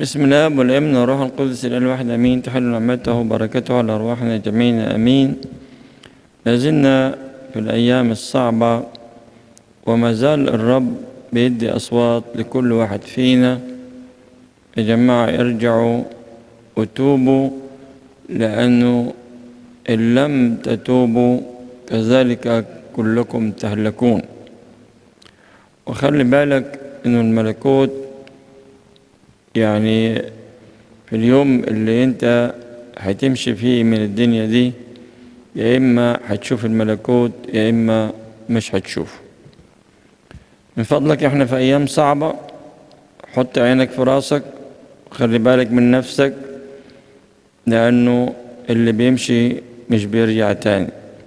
بسم الله والابن والروح القدس الى الواحد امين تحل نعمته وبركته على ارواحنا جميعا امين لازلنا في الايام الصعبه وما زال الرب بيدي اصوات لكل واحد فينا يا جماعه ارجعوا وتوبوا لانه ان لم تتوبوا كذلك كلكم تهلكون وخلي بالك انه الملكوت يعني في اليوم اللي انت هتمشي فيه من الدنيا دي يا اما هتشوف الملكوت يا اما مش هتشوفه من فضلك احنا في ايام صعبة حط عينك في راسك خلي بالك من نفسك لانه اللي بيمشي مش بيرجع تاني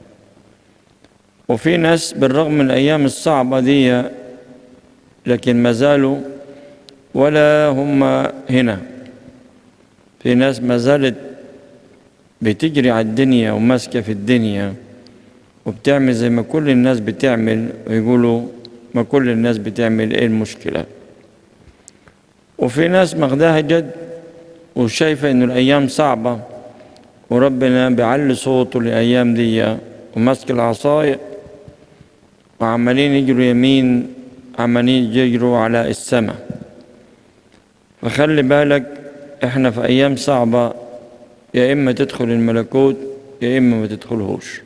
وفي ناس بالرغم من الايام الصعبة دي لكن ما زالوا ولا هم هنا في ناس ما زالت بتجري على الدنيا وماسكة في الدنيا وبتعمل زي ما كل الناس بتعمل ويقولوا ما كل الناس بتعمل ايه المشكلة وفي ناس ماخداها جد وشايفة انه الايام صعبة وربنا بيعلي صوته الايام دي وماسك العصاية وعمالين يجروا يمين عمالين يجروا على السماء فخلي بالك احنا في ايام صعبة يا اما تدخل الملكوت يا اما ما تدخلهوش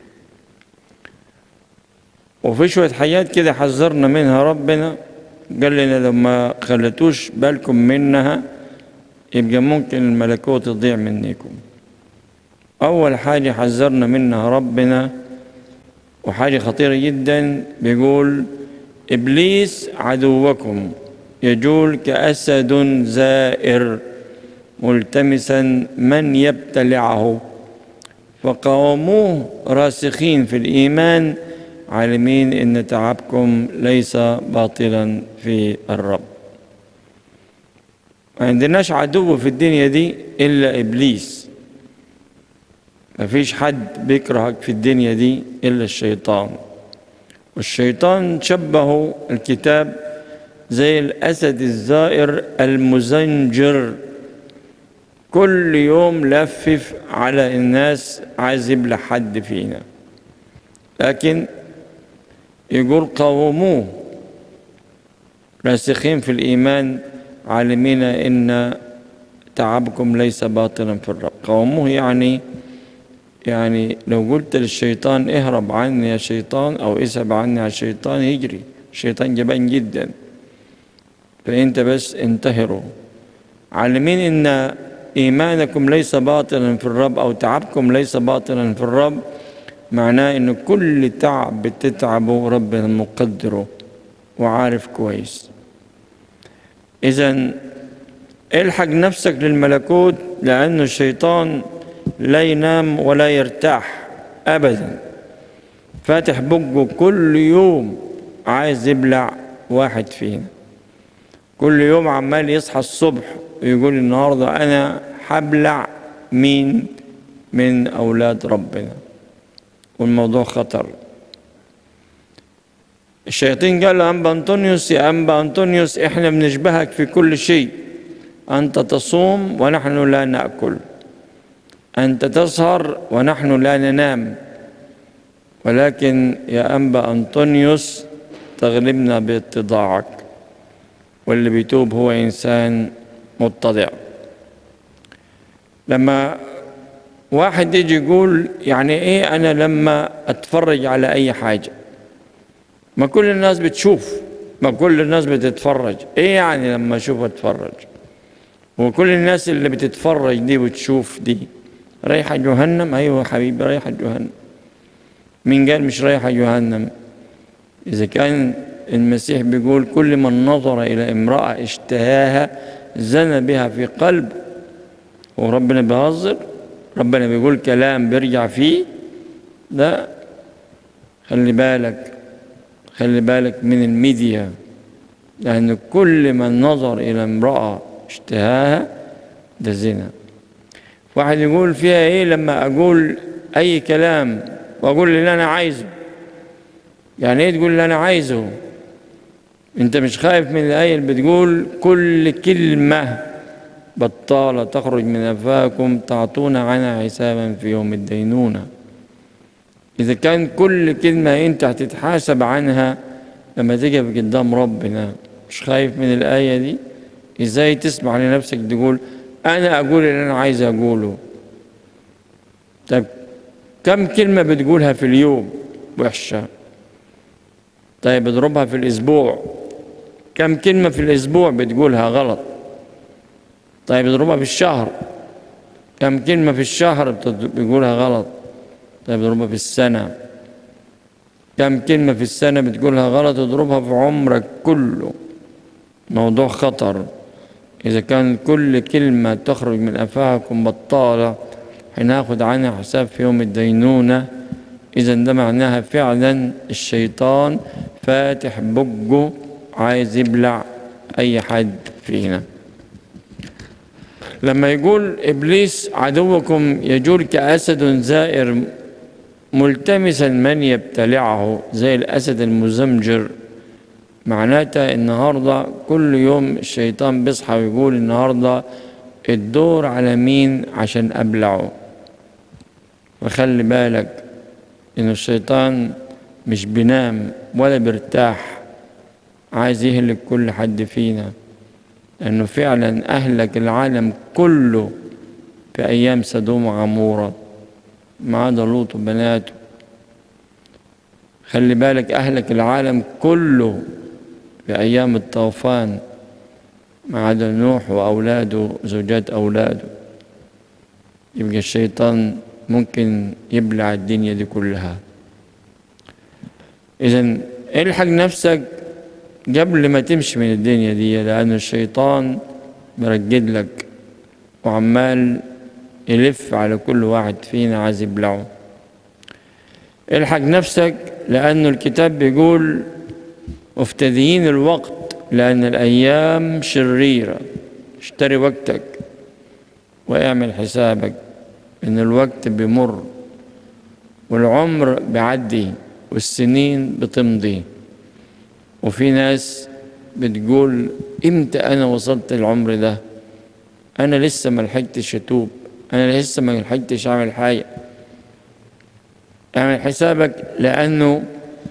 وفي شوية حاجات كده حذرنا منها ربنا قال لنا لو ما خلتوش بالكم منها يبقى ممكن الملكوت يضيع منكم أول حاجة حذرنا منها ربنا وحاجة خطيرة جدا بيقول إبليس عدوكم يجول كأسد زائر ملتمسا من يبتلعه فقاوموه راسخين في الإيمان عالمين إن تعبكم ليس باطلا في الرب ما عندناش عدو في الدنيا دي إلا إبليس ما فيش حد بيكرهك في الدنيا دي إلا الشيطان والشيطان شبهه الكتاب زي الأسد الزائر المزنجر كل يوم لفف على الناس عايز يبلع حد فينا لكن يقول قاوموه راسخين في الإيمان عالمين إن تعبكم ليس باطلا في الرب قاوموه يعني يعني لو قلت للشيطان اهرب عني يا شيطان أو اسحب عني يا شيطان يجري الشيطان جبان جدا فأنت بس انتهروا عالمين إن إيمانكم ليس باطلا في الرب أو تعبكم ليس باطلا في الرب معناه إن كل تعب بتتعبه ربنا مقدره وعارف كويس إذا الحق نفسك للملكوت لأنه الشيطان لا ينام ولا يرتاح أبدا فاتح بقه كل يوم عايز يبلع واحد فينا كل يوم عمال يصحى الصبح ويقول النهارده انا هبلع مين من اولاد ربنا والموضوع خطر الشياطين قال له أنبا أنطونيوس يا أنبا أنطونيوس إحنا بنشبهك في كل شيء أنت تصوم ونحن لا نأكل أنت تسهر ونحن لا ننام ولكن يا أنبا أنطونيوس تغلبنا باتضاعك واللي بيتوب هو إنسان متضع لما واحد يجي يقول يعني إيه أنا لما أتفرج على أي حاجة ما كل الناس بتشوف ما كل الناس بتتفرج إيه يعني لما أشوف أتفرج وكل الناس اللي بتتفرج دي وتشوف دي رايحة جهنم أيوة حبيبي رايحة جهنم مين قال مش رايحة جهنم إذا كان المسيح بيقول كل من نظر إلى امرأة اشتهاها زنى بها في قلب وربنا بيهزر ربنا بيقول كلام بيرجع فيه لا خلي بالك خلي بالك من الميديا لأن كل من نظر إلى امرأة اشتهاها ده زنا واحد يقول فيها ايه لما اقول اي كلام واقول اللي انا عايزه يعني ايه تقول اللي انا عايزه انت مش خايف من الايه اللي بتقول كل كلمه بطالة تخرج من أفواهكم تعطون عنها حسابا في يوم الدينونة إذا كان كل كلمة أنت هتتحاسب عنها لما تيجي قدام ربنا مش خايف من الآية دي إزاي تسمع لنفسك تقول أنا أقول اللي أنا عايز أقوله طيب كم كلمة بتقولها في اليوم وحشة طيب اضربها في الأسبوع كم كلمة في الأسبوع بتقولها غلط طيب اضربها في الشهر كم كلمة في الشهر بتقولها غلط طيب اضربها في السنة كم كلمة في السنة بتقولها غلط اضربها في عمرك كله موضوع خطر إذا كان كل كلمة تخرج من أفواهكم بطالة هناخد عنها حساب في يوم الدينونة إذا ده معناها فعلا الشيطان فاتح بقه عايز يبلع أي حد فينا لما يقول إبليس عدوكم يجول كأسد زائر ملتمسا من يبتلعه زي الأسد المزمجر معناتها النهاردة كل يوم الشيطان بيصحى ويقول النهاردة الدور على مين عشان أبلعه وخلي بالك إن الشيطان مش بينام ولا بيرتاح عايز يهلك كل حد فينا لأنه فعلا أهلك العالم كله في أيام سدوم وعمورة ما عدا لوط وبناته خلي بالك أهلك العالم كله في أيام الطوفان ما عدا نوح وأولاده وزوجات أولاده يبقى الشيطان ممكن يبلع الدنيا دي كلها إذا الحق نفسك قبل ما تمشي من الدنيا دي لأن الشيطان مرجد لك وعمال يلف على كل واحد فينا عايز يبلعه الحق نفسك لأنه الكتاب بيقول مفتديين الوقت لأن الأيام شريرة اشتري وقتك واعمل حسابك إن الوقت بيمر والعمر بيعدي والسنين بتمضي وفي ناس بتقول امتى انا وصلت العمر ده انا لسه ما لحقتش اتوب انا لسه ما لحقتش اعمل حاجه اعمل حسابك لانه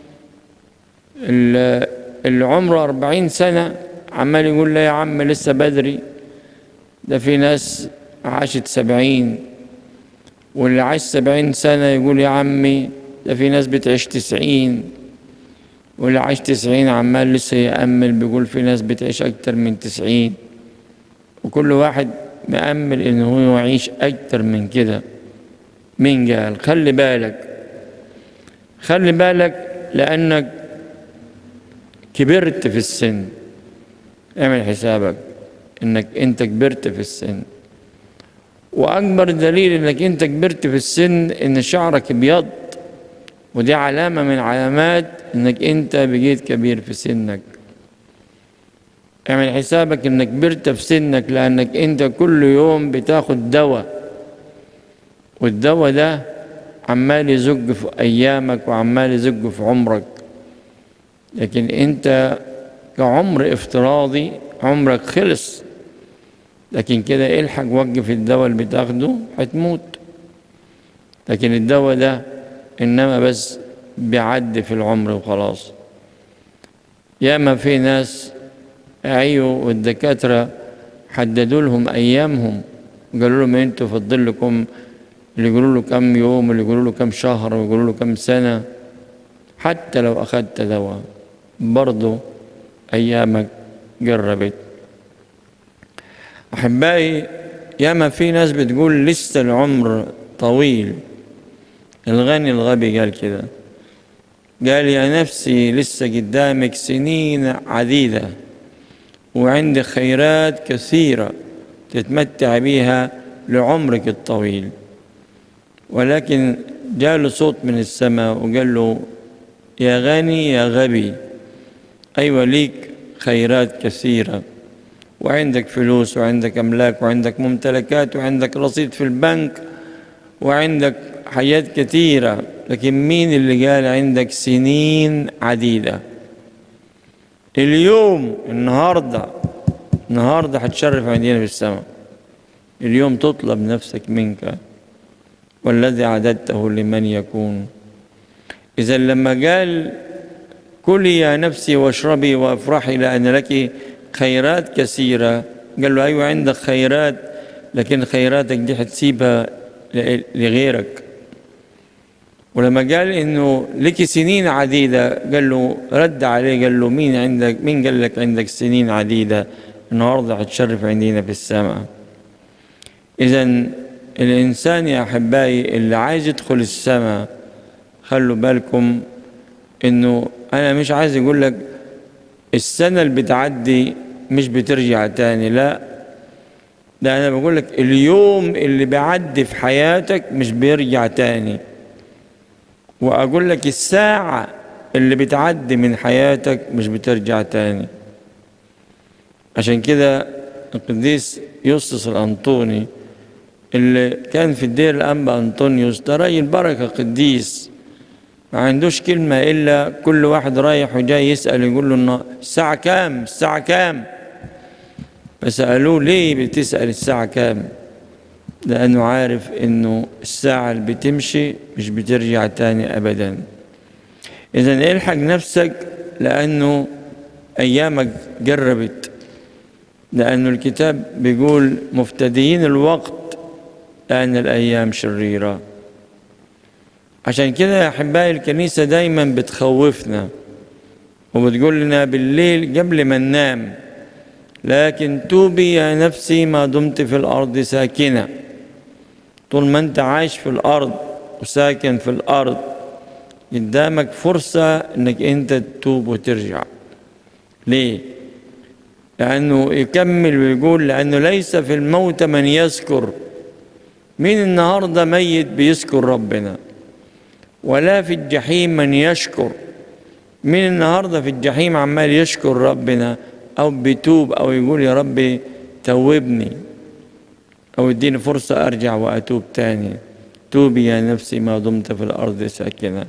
اللي عمره أربعين سنة عمال يقول لا يا عم لسه بدري ده في ناس عاشت سبعين واللي عاش سبعين سنة يقول يا عمي ده في ناس بتعيش تسعين واللي عاش تسعين عمال لسه يأمل بيقول في ناس بتعيش أكتر من تسعين وكل واحد مأمل إن هو يعيش أكتر من كده مين قال خلي بالك خلي بالك لأنك كبرت في السن اعمل حسابك إنك أنت كبرت في السن وأكبر دليل إنك أنت كبرت في السن إن شعرك ابيض ودي علامة من علامات انك انت بقيت كبير في سنك اعمل حسابك انك كبرت في سنك لانك انت كل يوم بتاخد دواء والدواء ده عمال يزق في ايامك وعمال يزق في عمرك لكن انت كعمر افتراضي عمرك خلص لكن كده الحق وقف الدواء اللي بتاخده هتموت لكن الدواء ده إنما بس بيعدي في العمر وخلاص ياما في ناس أيوه والدكاترة حددوا لهم أيامهم قالوا لهم أنتوا فضل لكم اللي يقولوا له كم يوم اللي يقولوا له كم شهر ويقولوا له كم سنة حتى لو أخذت دواء برضه أيامك قربت أحبائي ياما في ناس بتقول لسه العمر طويل الغني الغبي قال كده قال يا نفسي لسه قدامك سنين عديدة وعندك خيرات كثيرة تتمتع بها لعمرك الطويل ولكن جاله صوت من السماء وقال له يا غني يا غبي أيوة ليك خيرات كثيرة وعندك فلوس وعندك أملاك وعندك ممتلكات وعندك رصيد في البنك وعندك حاجات كثيرة لكن مين اللي قال عندك سنين عديدة اليوم النهاردة النهاردة هتشرف عندنا في السماء اليوم تطلب نفسك منك والذي عددته لمن يكون إذا لما قال كلي يا نفسي واشربي وافرحي لأن لك خيرات كثيرة قال له أيوة عندك خيرات لكن خيراتك دي حتسيبها لغيرك ولما قال انه لك سنين عديدة قال له رد عليه قال له مين عندك مين قال لك عندك سنين عديدة النهارده هتشرف عندنا في السماء اذا الانسان يا احبائي اللي عايز يدخل السماء خلوا بالكم انه انا مش عايز اقول لك السنة اللي بتعدي مش بترجع تاني لا ده انا بقول لك اليوم اللي بيعدي في حياتك مش بيرجع تاني واقول لك الساعة اللي بتعدي من حياتك مش بترجع تاني عشان كده القديس يوسطس الأنطوني اللي كان في الدير الأنبا أنطونيوس ده راجل بركة قديس ما عندوش كلمة إلا كل واحد رايح وجاي يسأل يقول له الساعة كام الساعة كام فسألوه ليه بتسأل الساعة كام لأنه عارف إنه الساعة اللي بتمشي مش بترجع تاني أبدا إذا الحق نفسك لأنه أيامك جربت لأنه الكتاب بيقول مفتديين الوقت لأن الأيام شريرة عشان كده يا أحبائي الكنيسة دايما بتخوفنا وبتقول لنا بالليل قبل ما ننام لكن توبي يا نفسي ما دمت في الأرض ساكنة طول ما أنت عايش في الأرض وساكن في الأرض قدامك فرصة أنك أنت تتوب وترجع ليه؟ لأنه يكمل ويقول لأنه ليس في الموت من يذكر مين النهاردة ميت بيذكر ربنا ولا في الجحيم من يشكر مين النهاردة في الجحيم عمال يشكر ربنا أو بيتوب أو يقول يا ربي توبني أو اديني فرصة أرجع وأتوب تاني توبي يا نفسي ما دمت في الأرض ساكنة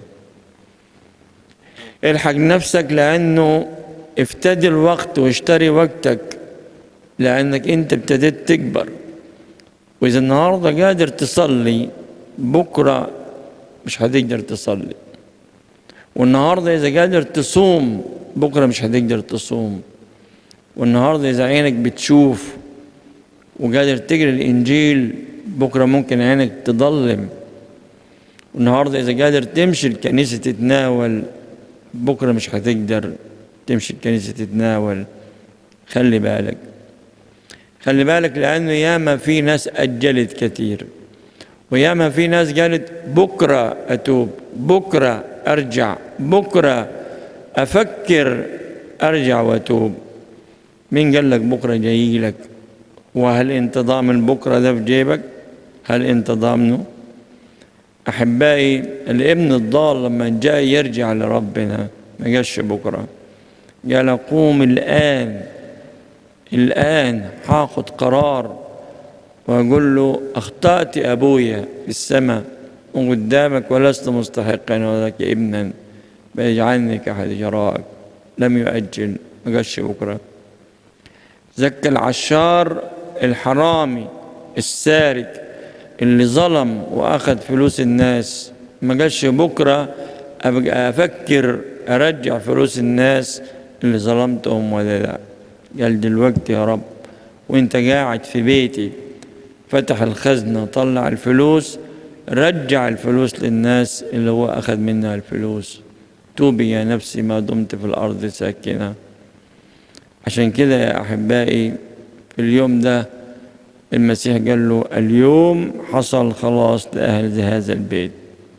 الحق نفسك لأنه افتدي الوقت واشتري وقتك لأنك أنت ابتديت تكبر وإذا النهاردة قادر تصلي بكرة مش هتقدر تصلي والنهاردة إذا قادر تصوم بكرة مش هتقدر تصوم والنهاردة إذا عينك بتشوف وقادر تقرأ الإنجيل بكرة ممكن عينك تضلم والنهاردة إذا قادر تمشي الكنيسة تتناول بكرة مش هتقدر تمشي الكنيسة تتناول خلي بالك خلي بالك لأنه ياما في ناس أجلت كثير وياما في ناس قالت بكرة أتوب بكرة أرجع بكرة أفكر أرجع وأتوب مين قال لك بكرة جاي لك وهل أنت ضامن بكرة ده في جيبك هل أنت ضامنه أحبائي الابن الضال لما جاء يرجع لربنا ما جاش بكرة قال قوم الآن الآن هاخد قرار وأقول له أخطأت أبويا في السماء وقدامك ولست مستحقا ولك ابنا فاجعلني كأحد جرائك لم يؤجل ما قالش بكرة زكى العشار الحرامي السارق اللي ظلم وأخذ فلوس الناس ما قالش بكرة أبقى أفكر أرجع فلوس الناس اللي ظلمتهم ولا لا قال دلوقتي يا رب وانت قاعد في بيتي فتح الخزنة طلع الفلوس رجع الفلوس للناس اللي هو أخذ منها الفلوس توبي يا نفسي ما دمت في الأرض ساكنة عشان كده يا أحبائي في اليوم ده المسيح قال له اليوم حصل خلاص لأهل هذا البيت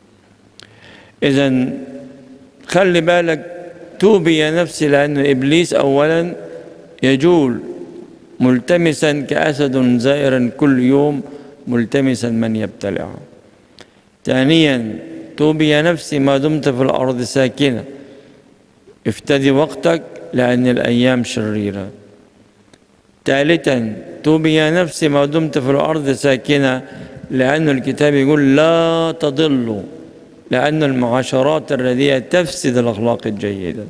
إذا خلي بالك توبي يا نفسي لأن إبليس أولا يجول ملتمسا كأسد زائرا كل يوم ملتمسا من يبتلعه ثانيا توبي يا نفسي ما دمت في الأرض ساكنة افتدي وقتك لأن الأيام شريرة ثالثا توبي يا نفسي ما دمت في الأرض ساكنة لأن الكتاب يقول لا تضلوا لأن المعاشرات الرديئة تفسد الأخلاق الجيدة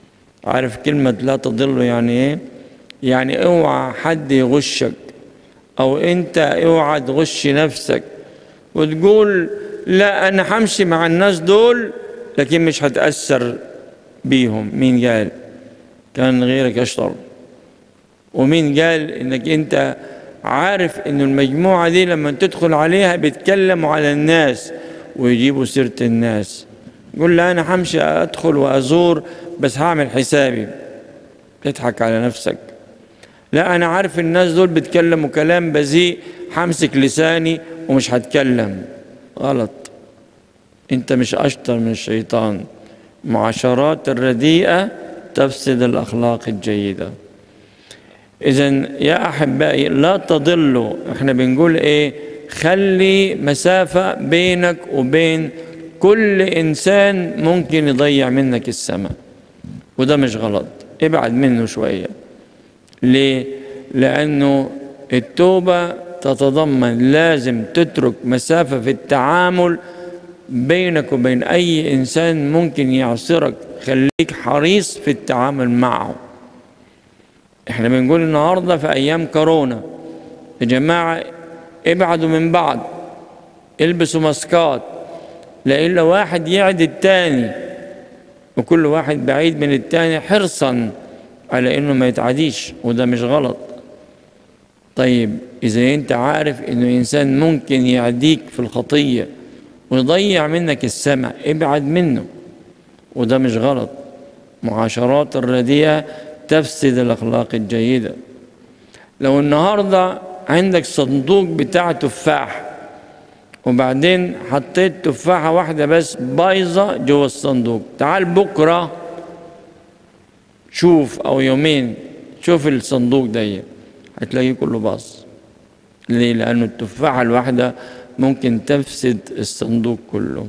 عارف كلمة لا تضلوا يعني إيه؟ يعني اوعى حد يغشك او انت اوعى تغش نفسك وتقول لا انا همشي مع الناس دول لكن مش هتاثر بيهم مين قال كان غيرك اشطر ومين قال انك انت عارف ان المجموعه دي لما تدخل عليها بيتكلموا على الناس ويجيبوا سيره الناس قول لا انا همشي ادخل وازور بس هعمل حسابي تضحك على نفسك لا انا عارف الناس دول بيتكلموا كلام بذيء همسك لساني ومش هتكلم غلط انت مش اشطر من الشيطان معاشرات الرديئه تفسد الاخلاق الجيده اذا يا احبائي لا تضلوا احنا بنقول ايه خلي مسافه بينك وبين كل انسان ممكن يضيع منك السماء وده مش غلط ابعد منه شويه ليه لانه التوبه تتضمن لازم تترك مسافه في التعامل بينك وبين اي انسان ممكن يعصرك خليك حريص في التعامل معه احنا بنقول النهارده في ايام كورونا يا جماعه ابعدوا من بعض البسوا ماسكات لا الا واحد يعد التاني وكل واحد بعيد من التاني حرصا على انه ما يتعديش وده مش غلط طيب اذا انت عارف انه انسان ممكن يعديك في الخطيه ويضيع منك السمع ابعد منه وده مش غلط معاشرات الرديئه تفسد الاخلاق الجيده لو النهارده عندك صندوق بتاع تفاح وبعدين حطيت تفاحة واحدة بس بايظة جوه الصندوق تعال بكرة شوف أو يومين شوف الصندوق ده هتلاقيه كله باظ ليه؟ لأنه التفاحة الواحدة ممكن تفسد الصندوق كله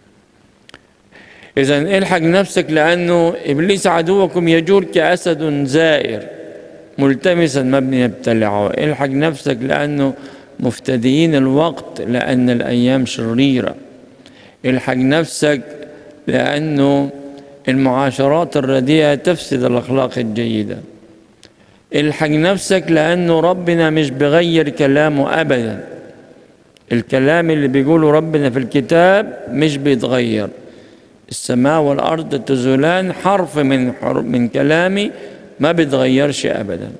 إذا الحق نفسك لأنه إبليس عدوكم يجور كأسد زائر ملتمسا مبني يبتلعه الحق نفسك لأنه مفتديين الوقت لأن الأيام شريرة الحق نفسك لأنه المعاشرات الرديئة تفسد الأخلاق الجيدة الحق نفسك لأنه ربنا مش بغير كلامه أبدا الكلام اللي بيقوله ربنا في الكتاب مش بيتغير السماء والأرض تزولان حرف من حرف من كلامي ما بيتغيرش أبدا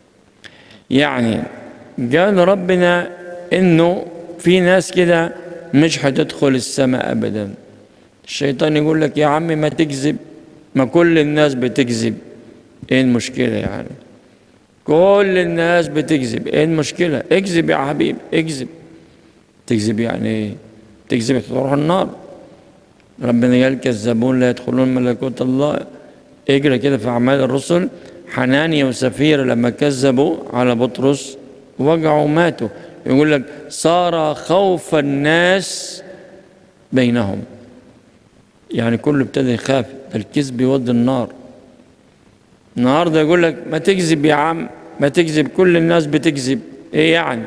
يعني قال ربنا انه في ناس كده مش هتدخل السماء ابدا الشيطان يقول لك يا عمي ما تكذب ما كل الناس بتكذب ايه المشكلة يعني كل الناس بتكذب ايه المشكلة اكذب يا حبيب اكذب تكذب يعني ايه تكذب تروح النار ربنا قال كذابون لا يدخلون ملكوت الله اقرا كده في اعمال الرسل حنانيا وسفيرة لما كذبوا على بطرس وقعوا ماتوا يقول لك صار خوف الناس بينهم يعني كله ابتدى يخاف الكذب يودي النار النهارده يقول لك ما تكذب يا عم ما تكذب كل الناس بتكذب ايه يعني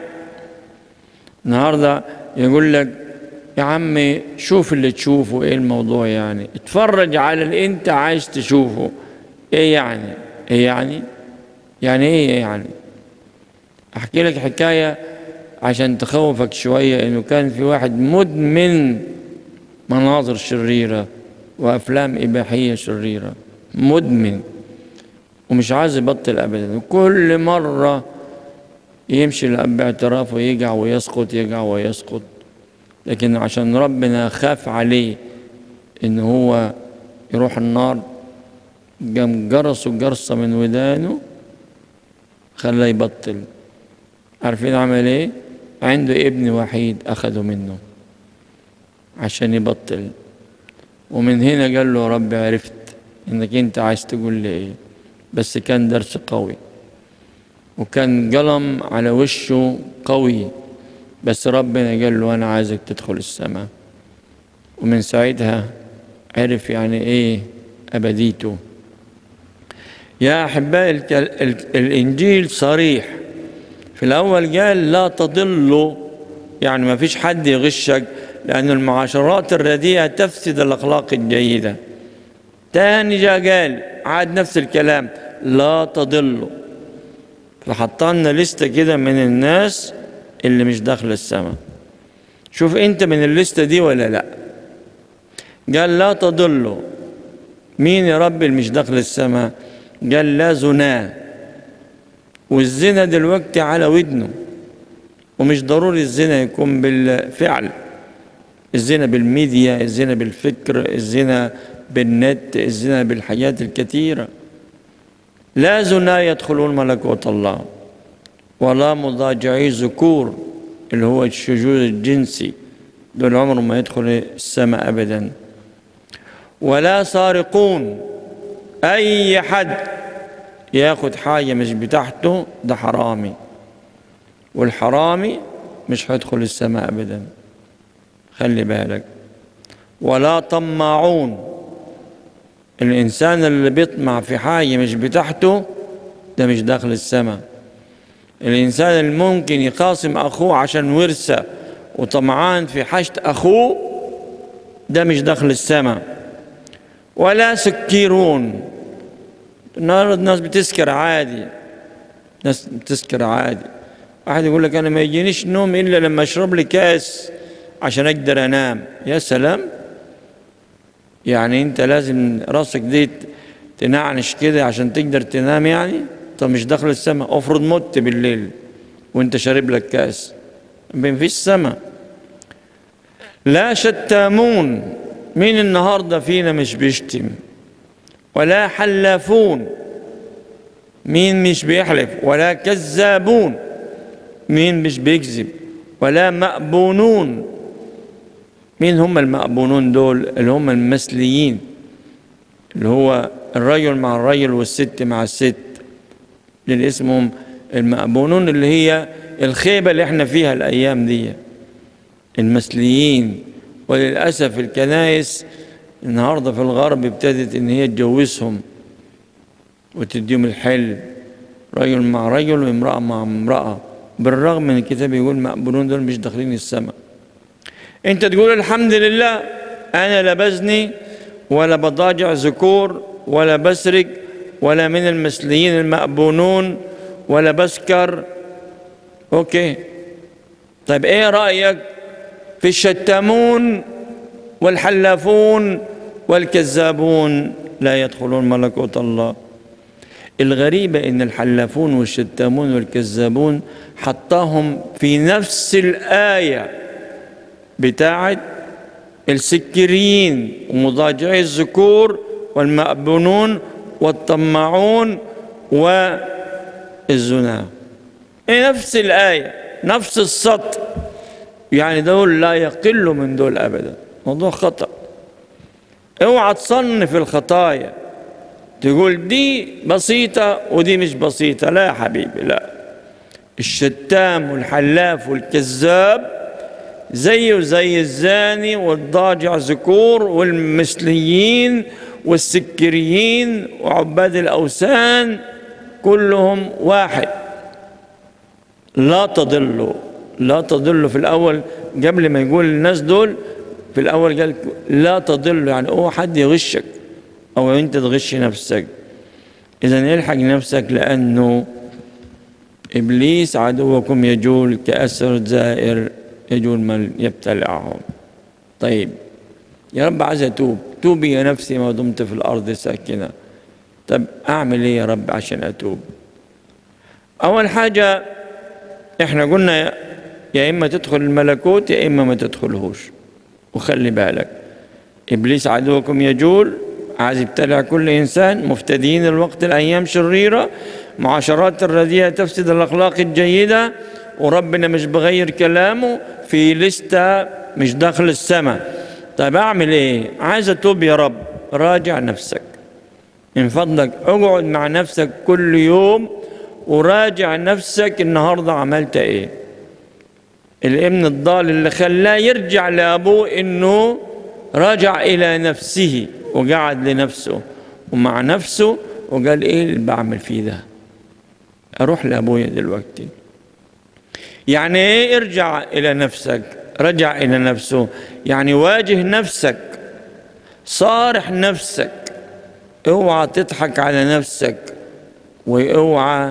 النهارده يقول لك يا عمي شوف اللي تشوفه ايه الموضوع يعني اتفرج على اللي انت عايز تشوفه ايه يعني ايه يعني يعني ايه يعني احكي لك حكايه عشان تخوفك شويه انه كان في واحد مدمن مناظر شريره وافلام اباحيه شريره مدمن ومش عايز يبطل ابدا وكل مره يمشي باعترافه يقع ويسقط يقع ويسقط لكن عشان ربنا خاف عليه ان هو يروح النار قام جرسه جرسه من ودانه خلاه يبطل عارفين عمل ايه عنده ابن وحيد اخده منه عشان يبطل ومن هنا قال له ربي عرفت انك انت عايز تقول لي ايه بس كان درس قوي وكان قلم على وشه قوي بس ربنا قال له انا عايزك تدخل السماء ومن ساعتها عرف يعني ايه ابديته يا احبائي الانجيل صريح في الأول قال لا تضلوا يعني ما فيش حد يغشك لأن المعاشرات الرديئة تفسد الأخلاق الجيدة تاني جاء قال عاد نفس الكلام لا تضلوا فحطلنا لستة كده من الناس اللي مش داخل السماء شوف انت من الليستة دي ولا لا قال لا تضلوا مين يا رب اللي مش داخل السماء قال لا زنا والزنا دلوقتي على ودنه ومش ضروري الزنا يكون بالفعل الزنا بالميديا الزنا بالفكر الزنا بالنت الزنا بالحاجات الكثيرة لا زنا يدخلون ملكوت الله ولا مضاجعي ذكور اللي هو الشذوذ الجنسي دول عمرهم ما يدخل السماء أبدا ولا سارقون أي حد ياخد حاجة مش بتاعته ده حرامي والحرامي مش هيدخل السماء أبدا خلي بالك ولا طماعون الإنسان اللي بيطمع في حاجة مش بتاعته ده مش داخل السماء الإنسان اللي ممكن يقاسم أخوه عشان ورثة وطمعان في حاجة أخوه ده مش داخل السماء ولا سكيرون النهارده الناس بتسكر عادي ناس بتسكر عادي واحد يقول لك انا ما يجينيش نوم الا لما اشرب لي كاس عشان اقدر انام يا سلام يعني انت لازم راسك دي تنعنش كده عشان تقدر تنام يعني طب مش داخل السماء افرض مت بالليل وانت شارب لك كاس ما فيش سماء لا شتامون مين النهارده فينا مش بيشتم ولا حلافون مين مش بيحلف ولا كذابون مين مش بيكذب ولا مأبونون مين هم المأبونون دول اللي هم المثليين اللي هو الرجل مع الرجل والست مع الست اللي اسمهم المأبونون اللي هي الخيبة اللي احنا فيها الأيام دي المثليين وللأسف الكنائس النهاردة في الغرب ابتدت إن هي تجوزهم وتديهم الحل رجل مع رجل وامرأة مع امرأة بالرغم من الكتاب يقول مقبولون دول مش داخلين السماء انت تقول الحمد لله انا لا بزني ولا بضاجع ذكور ولا بسرق ولا من المثليين المأبونون ولا بسكر اوكي طيب ايه رأيك في الشتامون والحلافون والكذابون لا يدخلون ملكوت الله الغريبة إن الحلافون والشتامون والكذابون حطاهم في نفس الآية بتاعت السكريين ومضاجعي الذكور والمأبونون والطماعون والزنا نفس الآية نفس السطر يعني دول لا يقل من دول أبدا موضوع خطأ اوعى تصنف الخطايا تقول دي بسيطة ودي مش بسيطة لا يا حبيبي لا الشتام والحلاف والكذاب زيه زي الزاني والضاجع ذكور والمثليين والسكريين وعباد الأوثان كلهم واحد لا تضلوا لا تضلوا في الأول قبل ما يقول الناس دول في الأول قال لا تضلوا يعني اوعى حد يغشك أو أنت تغش نفسك إذا الحق نفسك لأنه إبليس عدوكم يجول كأسر زائر يجول من يبتلعهم طيب يا رب عايز أتوب توبي يا نفسي ما دمت في الأرض ساكنة طب أعمل إيه يا رب عشان أتوب أول حاجة إحنا قلنا يا إما تدخل الملكوت يا إما ما تدخلهوش وخلي بالك إبليس عدوكم يجول عايز يبتلع كل إنسان مفتدين الوقت الأيام شريرة معاشرات الرديئة تفسد الأخلاق الجيدة وربنا مش بغير كلامه في لستة مش داخل السماء طيب أعمل إيه عايز أتوب يا رب راجع نفسك من فضلك اقعد مع نفسك كل يوم وراجع نفسك النهاردة عملت إيه الابن الضال اللي خلاه يرجع لأبوه إنه رجع إلى نفسه وقعد لنفسه ومع نفسه وقال ايه اللي بعمل فيه ده اروح لابويا دلوقتي يعني ايه ارجع الى نفسك رجع الى نفسه يعني واجه نفسك صارح نفسك اوعى تضحك على نفسك واوعى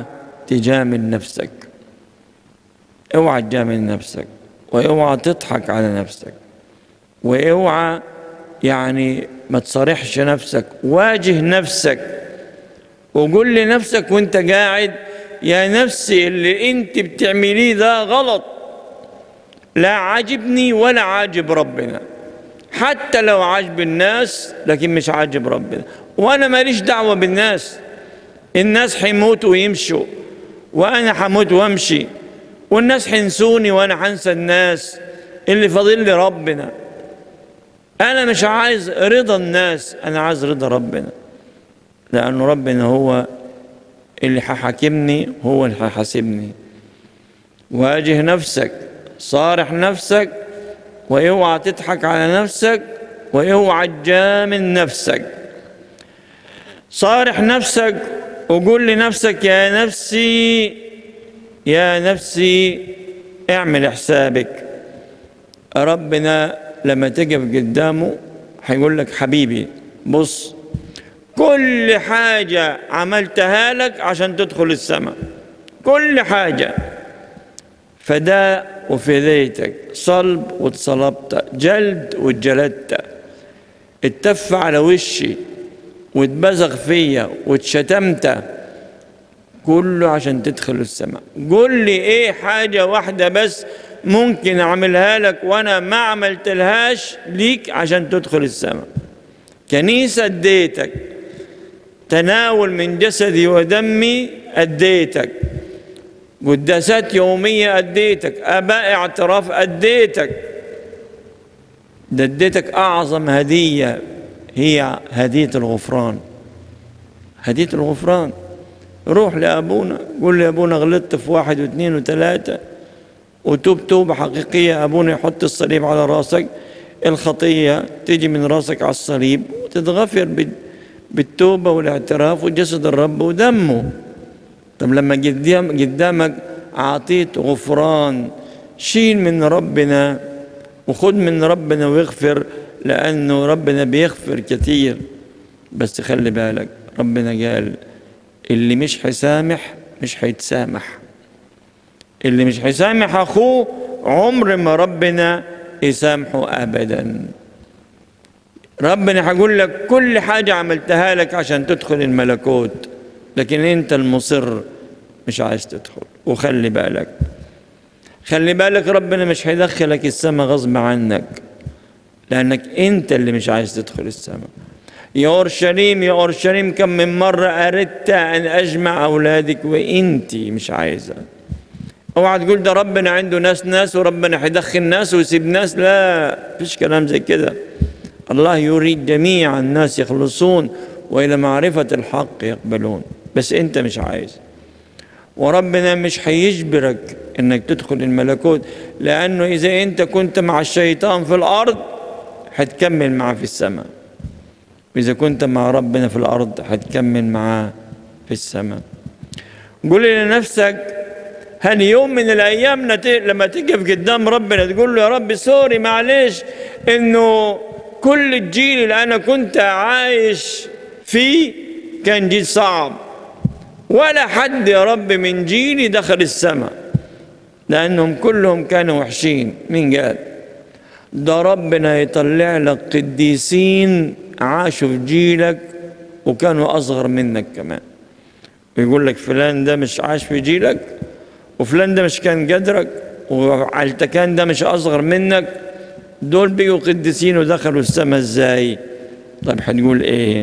تجامل نفسك اوعى تجامل نفسك واوعى تضحك على نفسك واوعى يعني ما تصارحش نفسك واجه نفسك وقول لنفسك وانت قاعد يا نفسي اللي انت بتعمليه ده غلط لا عاجبني ولا عاجب ربنا حتى لو عاجب الناس لكن مش عاجب ربنا وانا ماليش دعوه بالناس الناس حيموتوا ويمشوا وانا حموت وامشي والناس حنسوني وانا حنسى الناس اللي فاضل لي ربنا انا مش عايز رضا الناس انا عايز رضا ربنا لانه ربنا هو اللي ححاكمني هو اللي ححاسبني واجه نفسك صارح نفسك واوعى تضحك على نفسك واوعى تجامل نفسك صارح نفسك وقول لنفسك يا نفسي يا نفسي اعمل حسابك ربنا لما تقف قدامه هيقول لك حبيبي بص كل حاجة عملتها لك عشان تدخل السماء كل حاجة فداء وفديتك صلب واتصلبت جلد واتجلدت اتف على وشي واتبزغ فيا واتشتمت كله عشان تدخل السماء قول لي ايه حاجة واحدة بس ممكن اعملها لك وانا ما عملتلهاش ليك عشان تدخل السماء كنيسة اديتك تناول من جسدي ودمي اديتك قداسات يومية اديتك اباء اعتراف اديتك ده اديتك اعظم هدية هي هدية الغفران هدية الغفران روح لأبونا قول لي أبونا غلطت في واحد واثنين وثلاثة وتوب توبة حقيقية أبونا يحط الصليب على راسك الخطية تيجي من راسك على الصليب وتتغفر بالتوبة والاعتراف وجسد الرب ودمه طب لما قدام قدامك أعطيت غفران شيل من ربنا وخد من ربنا واغفر لأنه ربنا بيغفر كثير بس خلي بالك ربنا قال اللي مش هيسامح مش هيتسامح اللي مش هيسامح أخوه عمر ما ربنا يسامحه أبدا ربنا هيقول لك كل حاجة عملتها لك عشان تدخل الملكوت لكن انت المصر مش عايز تدخل وخلي بالك خلي بالك ربنا مش هيدخلك السماء غصب عنك لأنك أنت اللي مش عايز تدخل السماء يا أورشليم يا أورشليم كم من مرة أردت أن أجمع أولادك وأنت مش عايزة اوعى تقول ده ربنا عنده ناس ناس وربنا هيدخل ناس ويسيب ناس لا فيش كلام زي كده الله يريد جميع الناس يخلصون وإلى معرفة الحق يقبلون بس أنت مش عايز وربنا مش هيجبرك انك تدخل الملكوت لانه اذا انت كنت مع الشيطان في الارض هتكمل معاه في السماء واذا كنت مع ربنا في الارض هتكمل معاه في السماء قول لنفسك هل يوم من الايام نت... لما تقف قدام ربنا تقول له يا رب سوري معلش انه كل الجيل اللي انا كنت عايش فيه كان جيل صعب ولا حد يا رب من جيلي دخل السماء لأنهم كلهم كانوا وحشين مين قال ده ربنا يطلع لك قديسين عاشوا في جيلك وكانوا أصغر منك كمان ويقول لك فلان ده مش عاش في جيلك وفلان ده مش كان قدرك وعلتكان ده مش أصغر منك دول بقوا قديسين ودخلوا السماء ازاي طيب هنقول ايه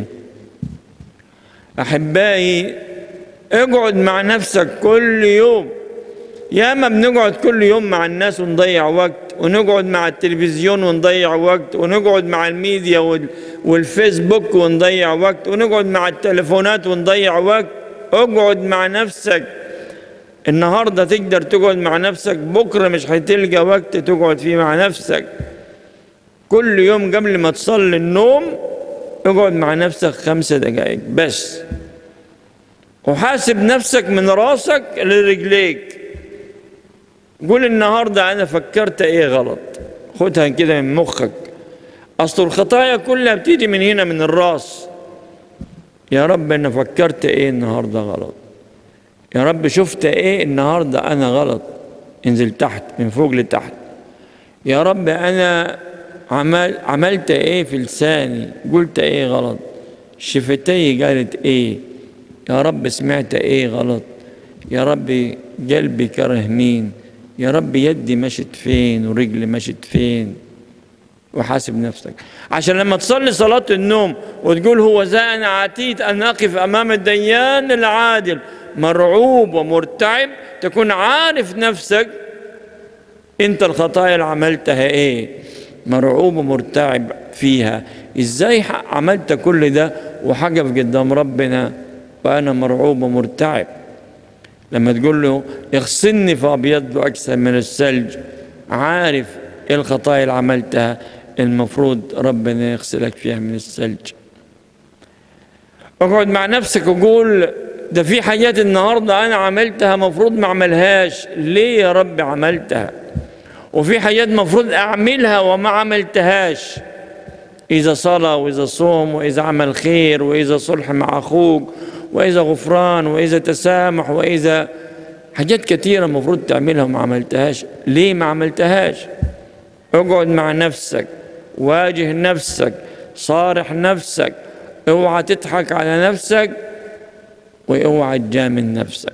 احبائي اقعد مع نفسك كل يوم ياما بنقعد كل يوم مع الناس ونضيع وقت ونقعد مع التلفزيون ونضيع وقت ونقعد مع الميديا والفيسبوك ونضيع وقت ونقعد مع التليفونات ونضيع وقت اقعد مع نفسك النهارده تقدر تقعد مع نفسك بكره مش هتلقى وقت تقعد فيه مع نفسك كل يوم قبل ما تصلي النوم اقعد مع نفسك خمسة دقائق بس وحاسب نفسك من راسك لرجليك قول النهارده انا فكرت ايه غلط خدها كده من مخك اصل الخطايا كلها بتيجي من هنا من الراس يا رب انا فكرت ايه النهارده غلط يا رب شفت ايه النهارده انا غلط انزل تحت من فوق لتحت يا رب انا عمل عملت ايه في لساني قلت ايه غلط شفتي قالت ايه يا رب سمعت ايه غلط يا رب قلبي كره مين يا رب يدي مشت فين ورجلي مشت فين وحاسب نفسك عشان لما تصلي صلاة النوم وتقول هو ذا أنا عتيت أن أقف أمام الديان العادل مرعوب ومرتعب تكون عارف نفسك أنت الخطايا اللي عملتها إيه مرعوب ومرتعب فيها إزاي عملت كل ده وحقف قدام ربنا وأنا مرعوب ومرتعب لما تقول له اغسلني فأبيض أكثر من الثلج عارف ايه الخطايا اللي عملتها المفروض ربنا يغسلك فيها من الثلج اقعد مع نفسك وقول ده في حاجات النهارده انا عملتها مفروض ما اعملهاش ليه يا رب عملتها وفي حاجات مفروض اعملها وما عملتهاش اذا صلاه واذا صوم واذا عمل خير واذا صلح مع اخوك واذا غفران واذا تسامح واذا حاجات كثيره مفروض تعملها وما عملتهاش ليه ما عملتهاش اقعد مع نفسك واجه نفسك صارح نفسك اوعى تضحك على نفسك واوعى تجامل نفسك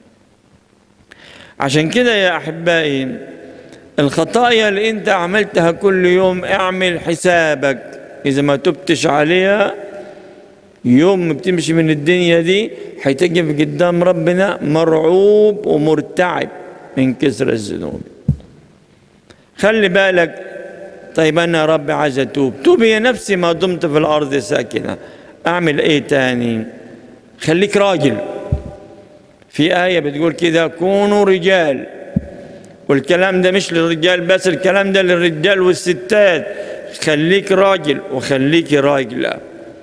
عشان كده يا احبائي الخطايا اللي انت عملتها كل يوم اعمل حسابك اذا ما تبتش عليها يوم ما بتمشي من الدنيا دي هتقف قدام ربنا مرعوب ومرتعب من كسر الذنوب خلي بالك طيب انا يا رب عايز اتوب توب يا نفسي ما دمت في الارض ساكنه اعمل ايه تاني خليك راجل في آية بتقول كده كونوا رجال والكلام ده مش للرجال بس الكلام ده للرجال والستات خليك راجل وخليك راجلة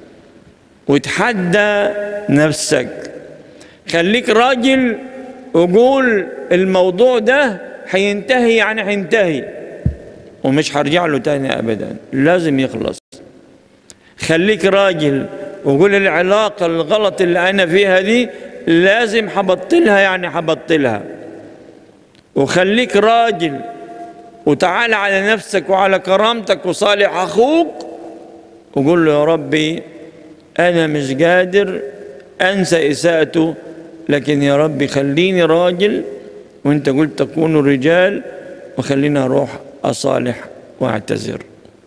وتحدى نفسك خليك راجل وقول الموضوع ده حينتهي يعني حينتهي ومش هرجع له تاني ابدا لازم يخلص خليك راجل وقول العلاقة الغلط اللي أنا فيها دي لازم حبطلها يعني حبطلها وخليك راجل وتعال على نفسك وعلى كرامتك وصالح أخوك وقول له يا ربي أنا مش قادر أنسى إساءته لكن يا ربي خليني راجل وانت قلت تكونوا رجال وخليني أروح أصالح وأعتذر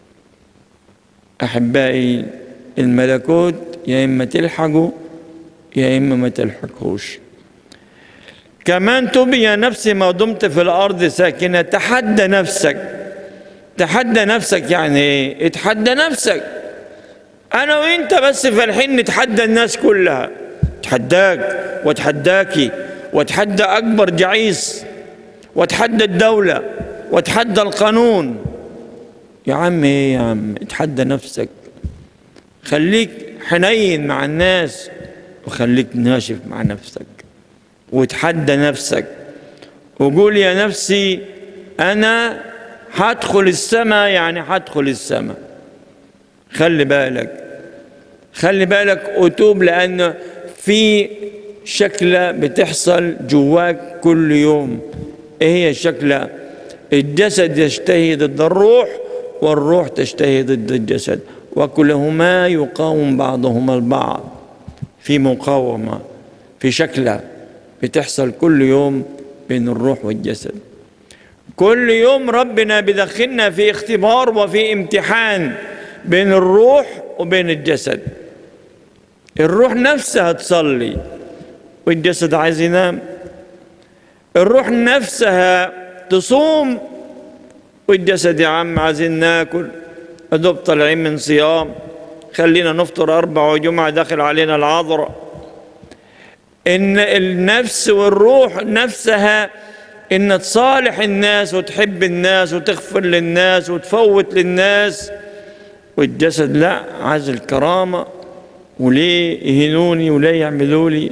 أحبائي الملكوت يا إما تلحقوا يا إما ما تلحقوش كمان تب يا نفسي ما دمت في الأرض ساكنة تحدى نفسك تحدى نفسك يعني إيه؟ اتحدى نفسك أنا وأنت بس فالحين نتحدى الناس كلها اتحداك واتحداكي واتحدى أكبر جعيس واتحدى الدولة واتحدى القانون يا عم ايه يا عم اتحدى نفسك خليك حنين مع الناس وخليك ناشف مع نفسك وتحدى نفسك وقول يا نفسي انا هدخل السماء يعني هدخل السماء خلي بالك خلي بالك اتوب لان في شكله بتحصل جواك كل يوم ايه هي الشكله الجسد يشتهي ضد الروح والروح تشتهي ضد الجسد وكلهما يقاوم بعضهما البعض في مقاومة في شكلة بتحصل كل يوم بين الروح والجسد كل يوم ربنا بدخلنا في اختبار وفي امتحان بين الروح وبين الجسد الروح نفسها تصلي والجسد عايز ينام الروح نفسها تصوم والجسد يا عم عايزين ناكل ادوب طالعين من صيام خلينا نفطر اربع وجمعه داخل علينا العذراء ان النفس والروح نفسها ان تصالح الناس وتحب الناس وتغفر للناس وتفوت للناس والجسد لا عايز الكرامه وليه يهنوني وليه يعملوا لي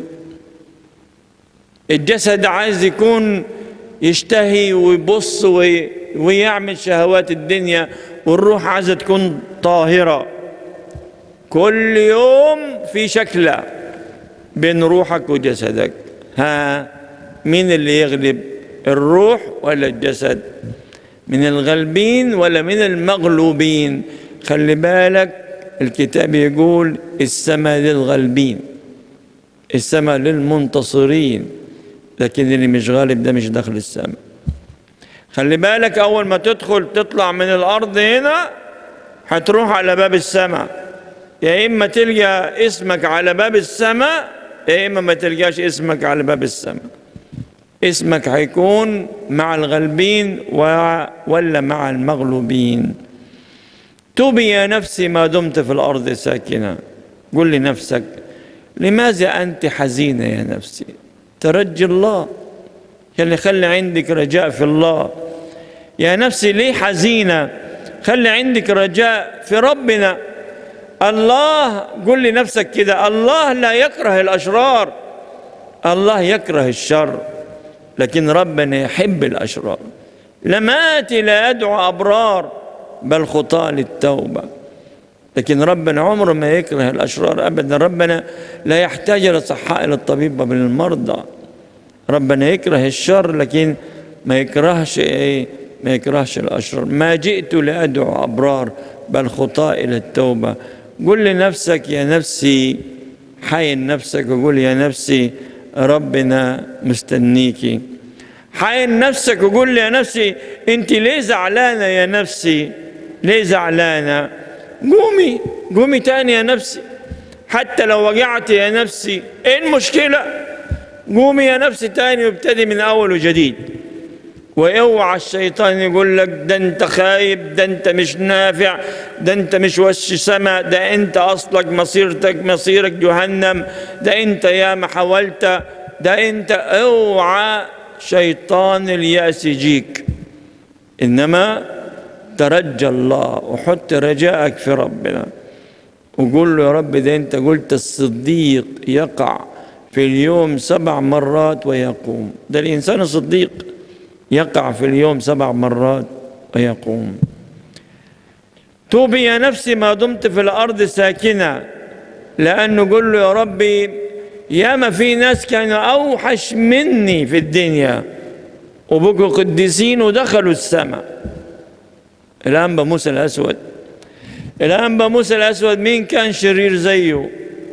الجسد عايز يكون يشتهي ويبص ويعمل شهوات الدنيا والروح عايزة تكون طاهرة كل يوم في شكلة بين روحك وجسدك ها مين اللي يغلب الروح ولا الجسد من الغالبين ولا من المغلوبين خلي بالك الكتاب يقول السماء للغالبين السماء للمنتصرين لكن اللي مش غالب ده مش داخل السماء خلي بالك اول ما تدخل تطلع من الارض هنا هتروح على باب السماء يا اما تلقى اسمك على باب السماء يا اما ما تلقاش اسمك على باب السماء اسمك هيكون مع الغالبين ولا مع المغلوبين توبي يا نفسي ما دمت في الارض ساكنه قل لنفسك لماذا انت حزينه يا نفسي ترجي الله يلي خلي عندك رجاء في الله يا نفسي ليه حزينه خلي عندك رجاء في ربنا الله قل لنفسك كده الله لا يكره الاشرار الله يكره الشر لكن ربنا يحب الاشرار لماتي لا يدعو ابرار بل خطاه للتوبه لكن ربنا عمره ما يكره الاشرار ابدا ربنا لا يحتاج الى صحاء الى الطبيب بل المرضى ربنا يكره الشر لكن ما يكرهش ايه ما يكرهش الاشرار ما جئت لادعو ابرار بل خطاء الى التوبه قل لنفسك يا نفسي حين نفسك وقول يا نفسي ربنا مستنيكي حين نفسك وقول يا نفسي انت ليه زعلانه يا نفسي ليه زعلانه قومي قومي تاني يا نفسي حتى لو وجعت يا نفسي ايه المشكله قومي يا نفسي تاني وابتدي من اول وجديد واوعى الشيطان يقول لك ده انت خايب ده انت مش نافع ده انت مش وش سما ده انت اصلك مصيرتك مصيرك جهنم ده انت يا ما حاولت ده انت اوعى شيطان الياس يجيك انما ترجى الله وحط رجائك في ربنا وقول له يا رب ده انت قلت الصديق يقع في اليوم سبع مرات ويقوم ده الانسان الصديق يقع في اليوم سبع مرات ويقوم توبي يا نفسي ما دمت في الأرض ساكنة لأنه قل له يا ربي ياما في ناس كانوا أوحش مني في الدنيا وبقوا قديسين ودخلوا السماء الأنبا موسى الأسود الأنبا موسى الأسود مين كان شرير زيه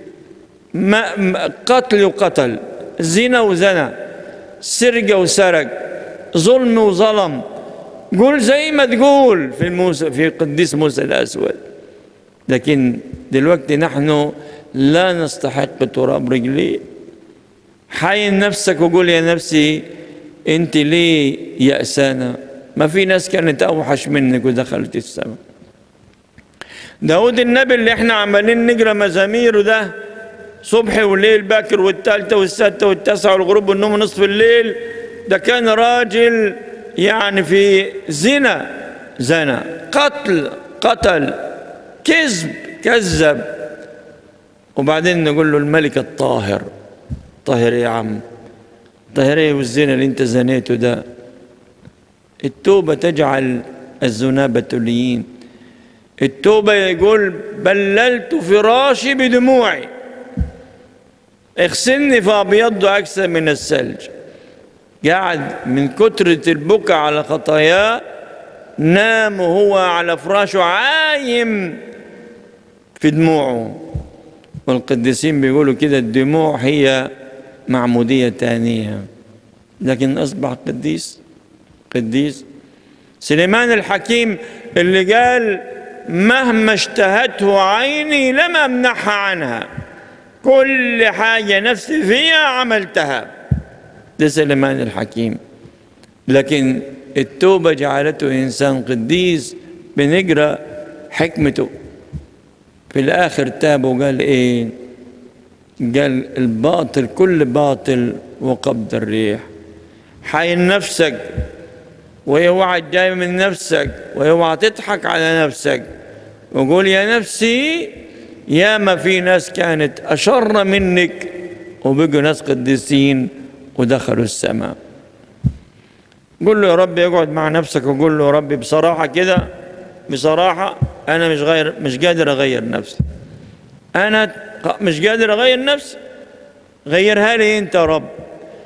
ما قتل وقتل زنا وزنا سرقة وسرق ظلم وظلم قول زي ما تقول في موسى في قديس موسى الأسود لكن دلوقتي نحن لا نستحق تراب رجلي حاين نفسك وقول يا نفسي انت ليه يأسانة ما في ناس كانت أوحش منك ودخلت السماء داود النبي اللي احنا عمالين نقرا مزاميره ده صبح وليل باكر والثالثة والسادسة والتاسعة والغروب والنوم نصف الليل ده كان راجل يعني في زنا زنا قتل قتل كذب كذب وبعدين نقول له الملك الطاهر طاهر يا عم طاهر ايه والزنا اللي انت زنيته ده التوبة تجعل الزنا بتوليين التوبة يقول بللت فراشي بدموعي اغسلني فابيض اكثر من الثلج قاعد من كترة البكاء على خطاياه نام وهو على فراشه عايم في دموعه والقديسين بيقولوا كده الدموع هي معمودية تانية لكن أصبح قديس قديس سليمان الحكيم اللي قال مهما اشتهته عيني لم أمنحها عنها كل حاجة نفسي فيها عملتها ده سليمان الحكيم لكن التوبة جعلته إنسان قديس بنقرأ حكمته في الآخر تاب وقال إيه قال الباطل كل باطل وقبض الريح حاين نفسك ويوعى جاي من نفسك ويوعى تضحك على نفسك وقول يا نفسي يا ما في ناس كانت أشر منك وبقوا ناس قديسين ودخلوا السماء قل له يا رب اقعد مع نفسك وقول له يا رب بصراحة كده بصراحة أنا مش غير مش قادر أغير نفسي أنا مش قادر أغير نفسي غيرها لي أنت يا رب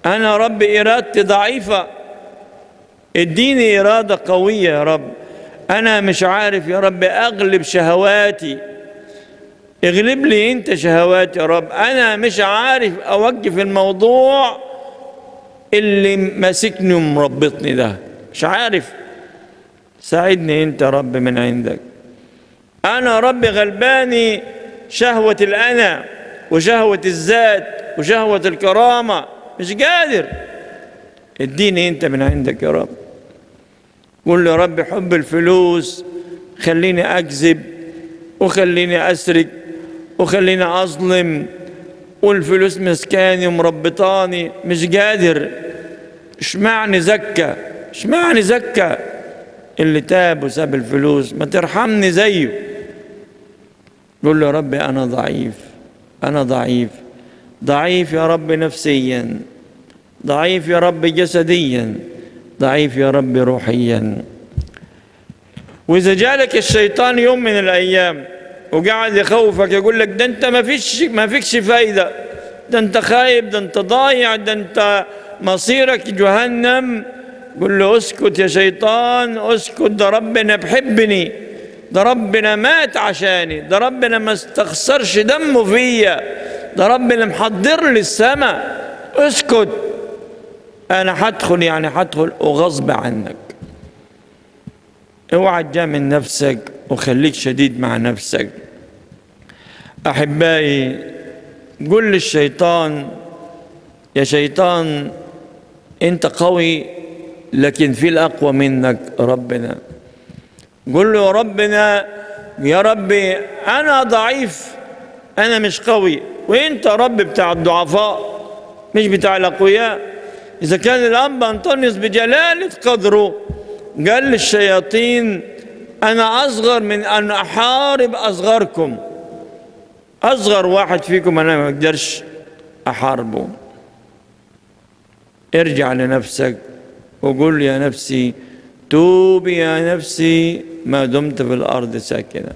أنا رب إرادتي ضعيفة اديني إرادة قوية يا رب أنا مش عارف يا رب أغلب شهواتي اغلب لي أنت شهواتي يا رب أنا مش عارف أوقف الموضوع اللي ماسكني ومربطني ده مش عارف ساعدني أنت يا رب من عندك أنا رب غلباني شهوة الأنا وشهوة الذات وشهوة الكرامة مش قادر اديني انت من عندك يا رب قول له يا رب حب الفلوس خليني اكذب وخليني اسرق وخليني اظلم والفلوس مسكاني ومربطاني مش قادر اشمعني زكى اشمعني زكى اللي تاب وساب الفلوس ما ترحمني زيه قول له يا رب انا ضعيف انا ضعيف ضعيف يا رب نفسيا ضعيف يا رب جسديا ضعيف يا رب روحيا واذا جالك الشيطان يوم من الايام وقعد يخوفك يقول لك ده انت ما فيش ما فيكش فايده ده انت خايب ده انت ضايع ده انت مصيرك جهنم قل له اسكت يا شيطان اسكت ده ربنا بحبني ده ربنا مات عشاني ده ربنا ما استخسرش دمه فيا ده ربنا محضر لي السماء اسكت انا هدخل يعني هدخل وغصب عنك اوعى تجامل نفسك وخليك شديد مع نفسك احبائي قل للشيطان يا شيطان انت قوي لكن في الاقوى منك ربنا قل له يا ربنا يا ربي انا ضعيف انا مش قوي وانت رب بتاع الضعفاء مش بتاع الاقوياء اذا كان الاب انطونيوس بجلاله قدره قال للشياطين انا اصغر من ان احارب اصغركم اصغر واحد فيكم انا ما اقدرش احاربه ارجع لنفسك وقل يا نفسي توبي يا نفسي ما دمت في الارض ساكنه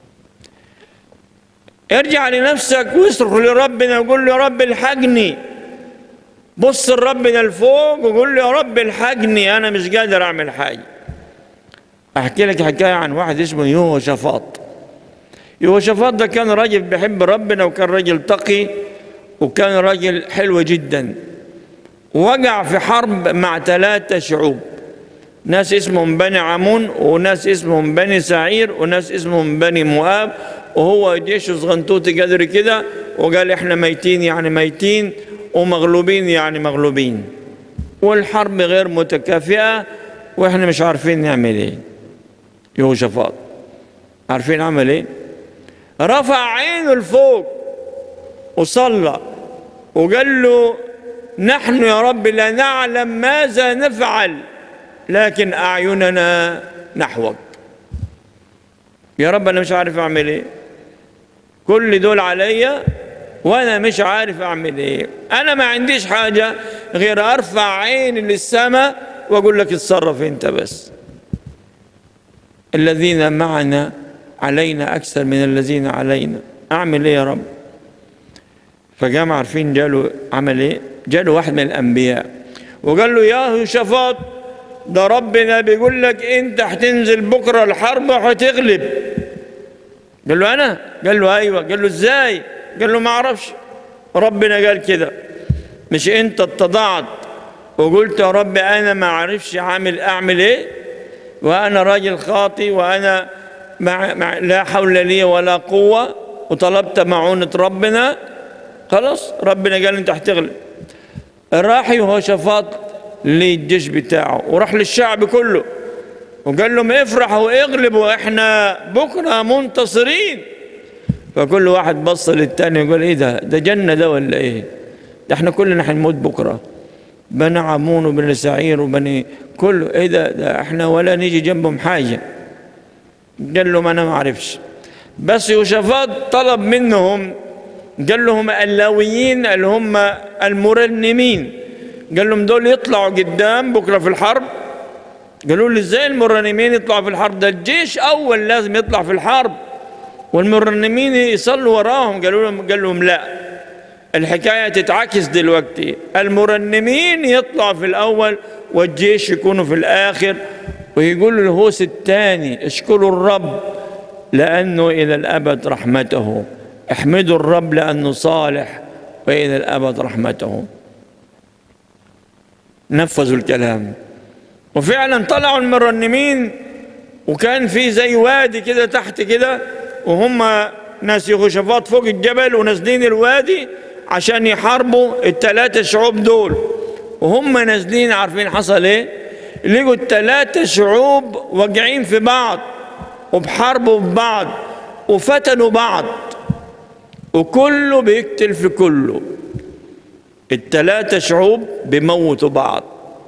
ارجع لنفسك واصرخ لربنا وقول له يا رب الحقني بص لربنا لفوق وقول له يا رب الحقني انا مش قادر اعمل حاجه احكي لك حكايه عن واحد اسمه يهوشافاط يهوشافاط ده كان راجل بيحب ربنا وكان راجل تقي وكان راجل حلو جدا وقع في حرب مع ثلاثة شعوب ناس اسمهم بني عمون وناس اسمهم بني سعير وناس اسمهم بني مؤاب وهو جيشه صغنطوطي قدر كده وقال احنا ميتين يعني ميتين ومغلوبين يعني مغلوبين والحرب غير متكافئة واحنا مش عارفين نعمل ايه يهوشافاط عارفين عمل ايه رفع عينه لفوق وصلى وقال له نحن يا رب لا نعلم ماذا نفعل لكن أعيننا نحوك يا رب أنا مش عارف أعمل إيه كل دول عليا وأنا مش عارف أعمل إيه أنا ما عنديش حاجة غير أرفع عيني للسماء وأقول لك اتصرف أنت بس الذين معنا علينا أكثر من الذين علينا أعمل إيه يا رب فجمع عارفين جاله عمل إيه جاله واحد من الأنبياء وقال له يا يوشافاط ده ربنا بيقول لك انت هتنزل بكره الحرب وهتغلب قال له انا قال له ايوه قال له ازاي قال له ما اعرفش ربنا قال كده مش انت اتضعت وقلت يا رب انا ما اعرفش عامل اعمل ايه وانا راجل خاطي وانا مع مع لا حول لي ولا قوه وطلبت معونه ربنا خلاص ربنا قال انت هتغلب راح يهوشافاط للجيش بتاعه وراح للشعب كله وقال لهم افرحوا اغلبوا احنا بكره منتصرين فكل واحد بص للتاني يقول ايه ده ده جنة ده ولا ايه ده احنا كلنا هنموت بكره بني عمون وبني سعير وبني كله ايه ده ده احنا ولا نيجي جنبهم حاجه قال لهم انا ما اعرفش بس يوشافاط طلب منهم قال لهم اللاويين اللي هم المرنمين قال لهم دول يطلعوا قدام بكره في الحرب قالوا لي ازاي المرنمين يطلعوا في الحرب ده الجيش اول لازم يطلع في الحرب والمرنمين يصلوا وراهم قالوا لهم قال لهم لا الحكاية تتعكس دلوقتي المرنمين يطلع في الأول والجيش يكونوا في الآخر ويقول الهوس الثاني اشكروا الرب لأنه إلى الأبد رحمته احمدوا الرب لأنه صالح وإلى الأبد رحمته نفذوا الكلام وفعلا طلعوا المرنمين وكان في زي وادي كده تحت كده وهم ناس يخشفات فوق الجبل ونازلين الوادي عشان يحاربوا الثلاثة شعوب دول وهم نازلين عارفين حصل ايه لقوا الثلاثة شعوب واقعين في بعض وبحاربوا في بعض وفتنوا بعض وكله بيقتل في كله الثلاثة شعوب بيموتوا بعض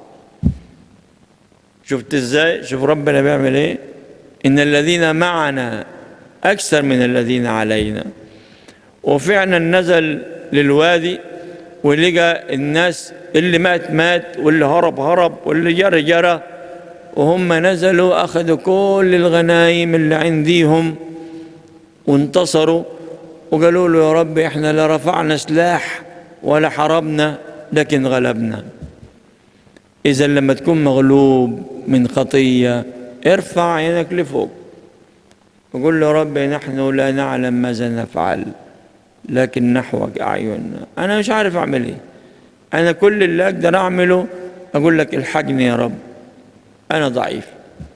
شفت ازاي شوف ربنا بيعمل ايه ان الذين معنا اكثر من الذين علينا وفعلا نزل للوادي ولقى الناس اللي مات مات واللي هرب هرب واللي جرى جرى وهم نزلوا أخذوا كل الغنايم اللي عنديهم وانتصروا وقالوا له يا رب احنا لا رفعنا سلاح ولا حربنا لكن غلبنا إذا لما تكون مغلوب من خطية ارفع عينك لفوق وقول له رب نحن لا نعلم ماذا نفعل لكن نحوك أعيننا أنا مش عارف أعمل إيه أنا كل اللي أقدر أعمله أقول لك الحقني يا رب أنا ضعيف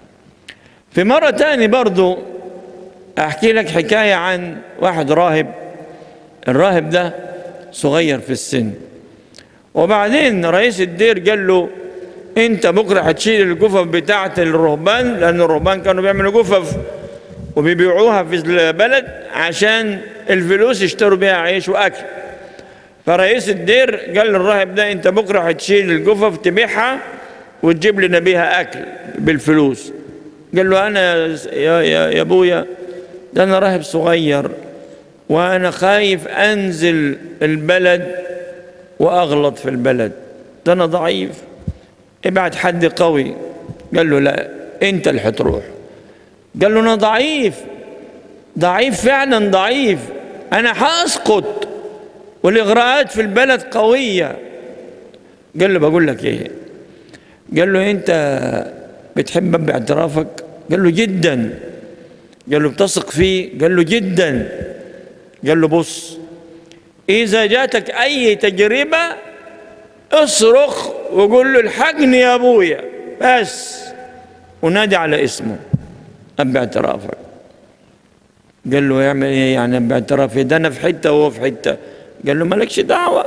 في مرة تاني برضو أحكي لك حكاية عن واحد راهب الراهب ده صغير في السن وبعدين رئيس الدير قال له انت بكره هتشيل الجفف بتاعه الرهبان لان الرهبان كانوا بيعملوا جفف وبيبيعوها في البلد عشان الفلوس يشتروا بيها عيش واكل فرئيس الدير قال للراهب ده انت بكره هتشيل الجفف تبيعها وتجيب لنا بيها اكل بالفلوس قال له انا يا يا, يا ابويا ده انا راهب صغير وانا خايف انزل البلد واغلط في البلد ده انا ضعيف ابعت حد قوي قال له لا انت اللي هتروح قال له انا ضعيف ضعيف فعلا ضعيف انا هاسقط والاغراءات في البلد قويه قال له بقول لك ايه قال له انت بتحب باعترافك قال له جدا قال له بتثق فيه قال له جدا قال له بص اذا جاتك اي تجربه اصرخ وقول له الحقني يا ابويا بس ونادي على اسمه اب اعترافك قال له يعمل ايه يعني اب اعترافي ده انا في حته وهو في حته قال له مالكش دعوه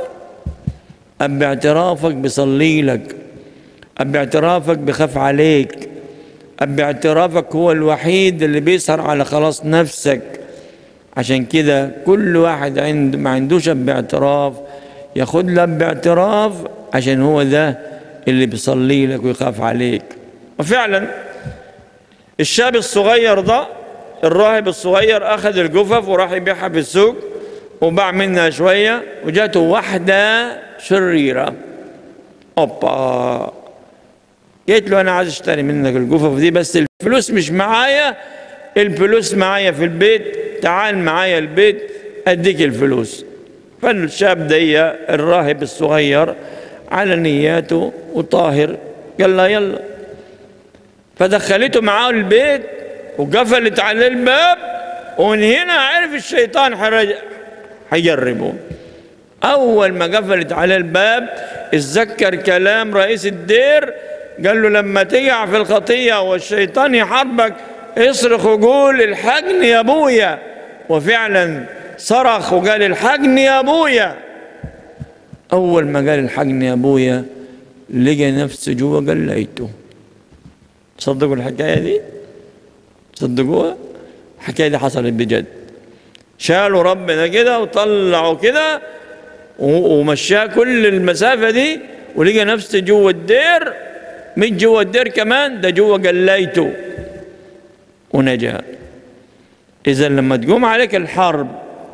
اب اعترافك بيصلي لك اب اعترافك بخاف عليك اب اعترافك هو الوحيد اللي بيسهر على خلاص نفسك عشان كده كل واحد عند ما عندوش اب اعتراف ياخد له اب اعتراف عشان هو ده اللي بيصلي لك ويخاف عليك وفعلا الشاب الصغير ده الراهب الصغير اخذ الجفف وراح يبيعها في السوق وباع منها شويه وجاته واحده شريره اوبا قلت له انا عايز اشتري منك الجفف دي بس الفلوس مش معايا الفلوس معايا في البيت تعال معايا البيت اديك الفلوس فالشاب ده الراهب الصغير على نياته وطاهر قال له يلا فدخلته معاه البيت وقفلت عليه الباب ومن هنا عرف الشيطان هيجربه أول ما قفلت عليه الباب اتذكر كلام رئيس الدير قال له لما تقع في الخطية والشيطان يحاربك اصرخ وقول الحقني يا ابويا وفعلا صرخ وقال الحقني يا ابويا اول ما قال الحقني يا ابويا لقى نفسه جوا قليته تصدقوا الحكايه دي تصدقوها الحكايه دي حصلت بجد شالوا ربنا كده وطلعوا كده ومشاه كل المسافه دي ولقى نفسه جوا الدير مش جوا الدير كمان ده جوا قليته ونجا اذا لما تقوم عليك الحرب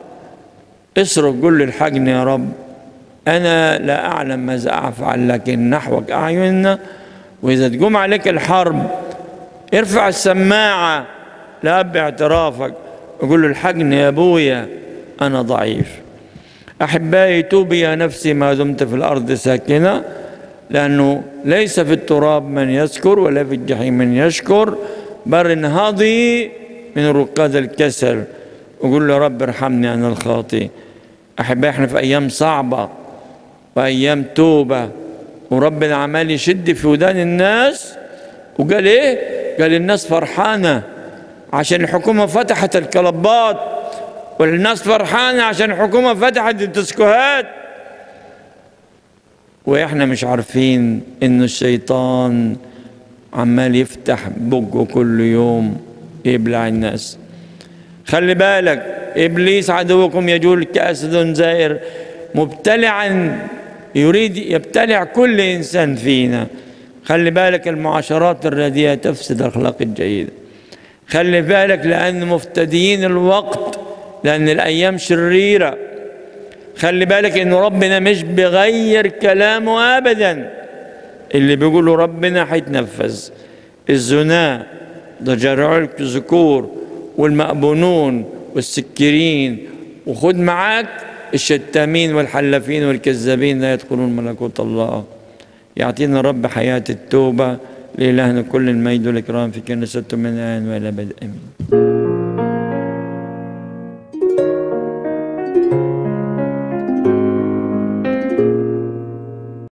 اصرخ قل الحقني يا رب انا لا اعلم ماذا افعل لكن نحوك اعيننا واذا تقوم عليك الحرب ارفع السماعه لاب اعترافك وقول له الحقني يا ابويا انا ضعيف أحبائي توبي يا نفسي ما دمت في الأرض ساكنة لأنه ليس في التراب من يذكر ولا في الجحيم من يشكر بل انهضي من رقاد الكسل وقول له رب ارحمني أنا الخاطئ أحبائي احنا في أيام صعبة وأيام توبة وربنا عمال يشد في ودان الناس وقال إيه؟ قال الناس فرحانة عشان الحكومة فتحت الكلبات والناس فرحانة عشان الحكومة فتحت الديسكوهات واحنا مش عارفين ان الشيطان عمال يفتح بقه كل يوم يبلع الناس خلي بالك ابليس عدوكم يجول كاسد زائر مبتلعا يريد يبتلع كل انسان فينا خلي بالك المعاشرات الرديئه تفسد الاخلاق الجيده خلي بالك لان مفتديين الوقت لان الايام شريره خلي بالك ان ربنا مش بيغير كلامه ابدا اللي بيقوله ربنا هيتنفذ الزنا ضجرع الذكور والمأبونون والسكرين وخد معاك الشتامين والحلافين والكذابين لا يدخلون ملكوت الله يعطينا رب حياة التوبة لإلهنا كل المجد والإكرام في كنيسته من الآن وإلى بدء آمين